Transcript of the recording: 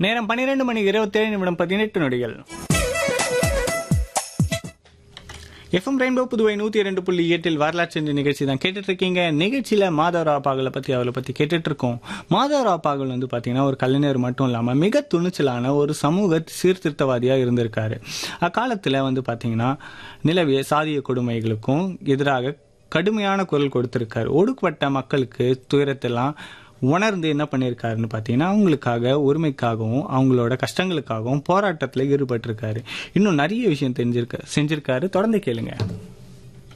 நேரம் பன்னிரெண்டு மணி இருபத்தேழு நிமிடம் பதினெட்டு நொடிகள் எஃப்எம் ரெயின்போ புதுவை நூத்தி இரண்டு புள்ளி எட்டில் வரலாற்று என்ற நிகழ்ச்சி தான் கேட்டுட்டு இருக்கீங்க நிகழ்ச்சியில மாதவரா பாகலை பத்தி அவளை பத்தி கேட்டுட்டு இருக்கோம் மாதவரா பாகல் வந்து பாத்தீங்கன்னா ஒரு கலைஞர் மட்டும் இல்லாம மிக துணிச்சலான ஒரு சமூக சீர்திருத்தவாதியா இருந்திருக்காரு அக்காலத்துல வந்து பாத்தீங்கன்னா நிலவிய சாதிய கொடுமைகளுக்கும் எதிராக கடுமையான குரல் கொடுத்திருக்காரு ஒடுக்கப்பட்ட மக்களுக்கு துயரத்தெல்லாம் உணர்ந்து என்ன பண்ணியிருக்காருன்னு பார்த்தீங்கன்னா அவங்களுக்காக உரிமைக்காகவும் அவங்களோட கஷ்டங்களுக்காகவும் போராட்டத்தில் ஈடுபட்டிருக்காரு இன்னும் நிறைய விஷயம் தெரிஞ்சிருக்க செஞ்சிருக்காரு தொடர்ந்து கேளுங்க